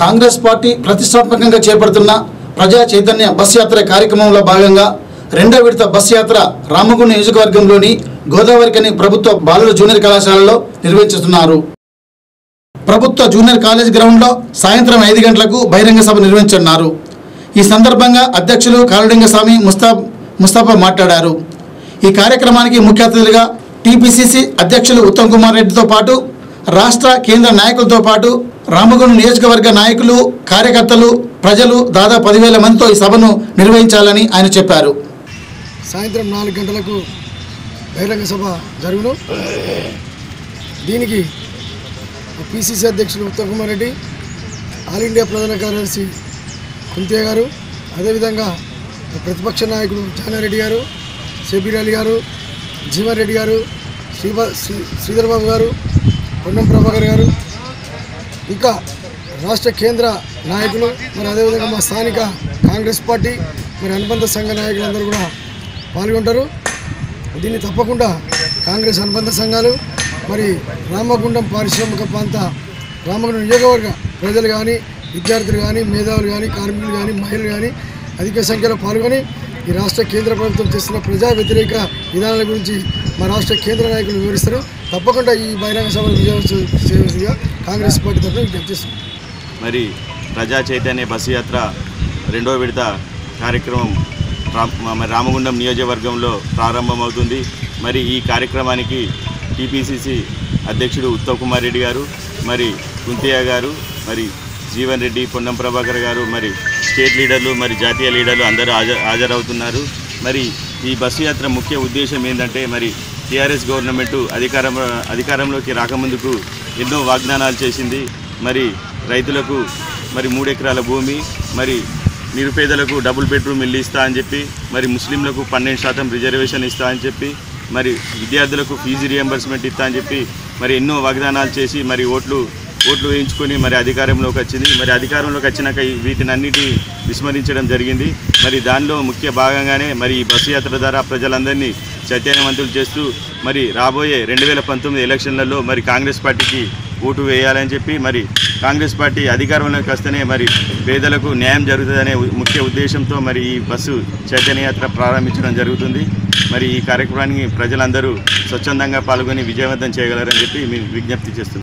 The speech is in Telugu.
కాంగ్రెస్ పార్టీ ప్రతిష్టాత్మకంగా చేపడుతున్న ప్రజా చైతన్య బస్ యాత్ర కార్యక్రమంలో భాగంగా రెండో విడత బస్ యాత్ర రామగుండ నియోజకవర్గంలోని గోదావరికని ప్రభుత్వ బాలుర జూనియర్ కళాశాలలో నిర్వహించుతున్నారు ప్రభుత్వ జూనియర్ కాలేజ్ గ్రౌండ్లో సాయంత్రం ఐదు గంటలకు బహిరంగ సభ నిర్వహించనున్నారు ఈ సందర్భంగా అధ్యక్షులు కాలలింగస్వామి ముస్తా ముస్తాఫా మాట్లాడారు ఈ కార్యక్రమానికి ముఖ్య అతిథులుగా టీపీసీసీ అధ్యక్షులు ఉత్తమ్ కుమార్ రెడ్డితో పాటు రాష్ట్ర కేంద్ర నాయకులతో పాటు రామగుండం నియోజకవర్గ నాయకులు కార్యకర్తలు ప్రజలు దాదాపు పదివేల మందితో ఈ సభను నిర్వహించాలని ఆయన చెప్పారు సాయంత్రం నాలుగు గంటలకు బహిరంగ సభ జరుగును దీనికి పిసిసి అధ్యక్షులు ఉత్తమ్ కుమార్ రెడ్డి ఆల్ ఇండియా ప్రధాన కార్యదర్శి కుంతియా గారు అదేవిధంగా ప్రతిపక్ష నాయకుడు జానారెడ్డి గారు షబీర్ అలీ గారు జీవన్ రెడ్డి గారు శ్రీబా శ్రీ శ్రీధర్ బాబు గారు పొన్నం ప్రభాకర్ గారు ఇంకా రాష్ట్ర కేంద్ర నాయకులు మరి అదేవిధంగా మా స్థానిక కాంగ్రెస్ పార్టీ మరి అనుబంధ సంఘ నాయకులందరూ కూడా పాల్గొంటారు దీన్ని తప్పకుండా కాంగ్రెస్ అనుబంధ సంఘాలు మరి రామగుండం పారిశ్రామిక ప్రాంత రామగుండం నియోజకవర్గ ప్రజలు కానీ విద్యార్థులు కానీ మేధావులు కానీ కార్మికులు కానీ మహిళలు కానీ అధిక సంఖ్యలో పాల్గొని ఈ రాష్ట్ర కేంద్ర ప్రభుత్వం చేస్తున్న ప్రజా వ్యతిరేక విధానాల గురించి మా రాష్ట్ర కేంద్ర నాయకులు వివరిస్తారు తప్పకుండా ఈ బహిరంగ సభను విజయవంతం చేయవలసిందిగా కాంగ్రెస్ పార్టీ తరఫున విజ్ఞప్తి చేస్తున్నాం మరి ప్రజా చైతన్య బస్సు యాత్ర రెండో విడత కార్యక్రమం రా- మరి రామగుండం నియోజకవర్గంలో ప్రారంభమవుతుంది మరి ఈ కార్యక్రమానికి టీపీసీసీ అధ్యక్షుడు ఉత్తమ్ కుమార్ రెడ్డి గారు మరి కుంతియా గారు మరి జీవన్ రెడ్డి పొన్నం ప్రభాకర్ గారు మరి స్టేట్ లీడర్లు మరి జాతీయ లీడర్లు అందరూ హాజరు హాజరవుతున్నారు మరి ఈ బస్సు యాత్ర ముఖ్య ఉద్దేశం ఏంటంటే మరి టీఆర్ఎస్ గవర్నమెంట్ అధికారం అధికారంలోకి రాకముందుకు ఎన్నో వాగ్దానాలు చేసింది మరి రైతులకు మరి మూడెకరాల భూమి మరి నిరుపేదలకు డబుల్ బెడ్రూమ్ ఇల్లు ఇస్తా అని చెప్పి మరి ముస్లింలకు పన్నెండు శాతం రిజర్వేషన్ ఇస్తా అని చెప్పి మరి విద్యార్థులకు ఫీజు రియంబర్స్మెంట్ ఇస్తా అని చెప్పి మరి ఎన్నో వాగ్దానాలు చేసి మరి ఓట్లు ఓట్లు వేయించుకొని మరి అధికారంలోకి వచ్చింది మరి అధికారంలోకి వచ్చినాక ఈ వీటినన్నిటి విస్మరించడం జరిగింది మరి దానిలో ముఖ్య భాగంగానే మరి ఈ బస్సు యాత్ర ద్వారా ప్రజలందరినీ చైతన్యవంతులు చేస్తూ మరి రాబోయే రెండు వేల పంతొమ్మిది ఎలక్షన్లలో మరి కాంగ్రెస్ పార్టీకి ఓటు వేయాలని చెప్పి మరి కాంగ్రెస్ పార్టీ అధికారంలోకి వస్తేనే మరి పేదలకు న్యాయం జరుగుతుందనే ఉ- ముఖ్య ఉద్దేశంతో మరి ఈ బస్సు చైతన్యయాత్ర ప్రారంభించడం జరుగుతుంది మరి ఈ కార్యక్రమానికి ప్రజలందరూ స్వచ్ఛందంగా పాల్గొని విజయవంతం చేయగలరని చెప్పి మేము విజ్ఞప్తి చేస్తున్నాం